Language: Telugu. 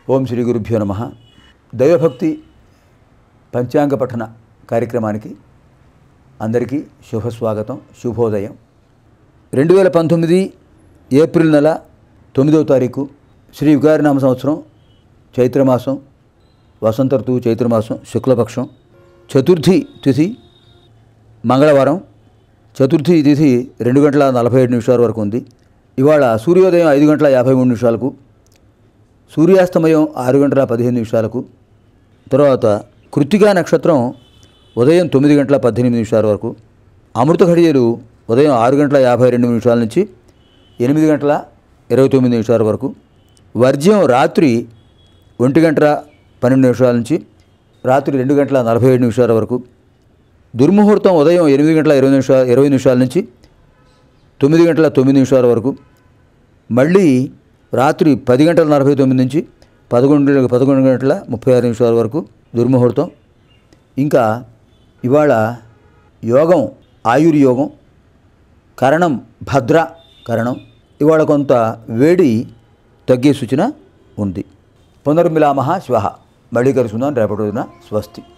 ఓం శ్రీ గురుభ్యో నమ దైవభక్తి పంచాంగ పఠన కార్యక్రమానికి అందరికీ శుభస్వాగతం శుభోదయం రెండు వేల పంతొమ్మిది ఏప్రిల్ నెల తొమ్మిదవ తారీఖు శ్రీ వికారినామ సంవత్సరం చైత్రమాసం వసంత ఋతువు చైత్రమాసం శుక్లపక్షం చతుర్థి తిథి మంగళవారం చతుర్థి తిథి రెండు గంటల నలభై ఏడు నిమిషాల వరకు ఉంది ఇవాళ సూర్యోదయం ఐదు గంటల యాభై మూడు నిమిషాలకు సూర్యాస్తమయం ఆరు గంటల పదిహేను నిమిషాలకు తర్వాత కృత్తికా నక్షత్రం ఉదయం తొమ్మిది గంటల పద్దెనిమిది నిమిషాల వరకు అమృత ఘడియలు ఉదయం ఆరు గంటల యాభై రెండు నిమిషాల నుంచి ఎనిమిది గంటల ఇరవై తొమ్మిది నిమిషాల వరకు వర్జ్యం రాత్రి ఒంటి గంటల పన్నెండు నిమిషాల నుంచి రాత్రి రెండు గంటల నలభై ఏడు నిమిషాల వరకు దుర్ముహూర్తం ఉదయం ఎనిమిది గంటల ఇరవై నిమిషాల ఇరవై నిమిషాల నుంచి తొమ్మిది గంటల తొమ్మిది నిమిషాల వరకు మళ్ళీ రాత్రి పది గంటల నలభై తొమ్మిది నుంచి పదకొండు పదకొండు గంటల ముప్పై ఆరు నిమిషాల వరకు దుర్ముహూర్తం ఇంకా ఇవాళ యోగం ఆయుర్యోగం కరణం భద్ర కరణం ఇవాళ కొంత వేడి తగ్గే సూచన ఉంది పునర్మిలామహ శ్వహ మళ్ళీ కలుసుకుందాం రేపటి రోజున స్వస్తి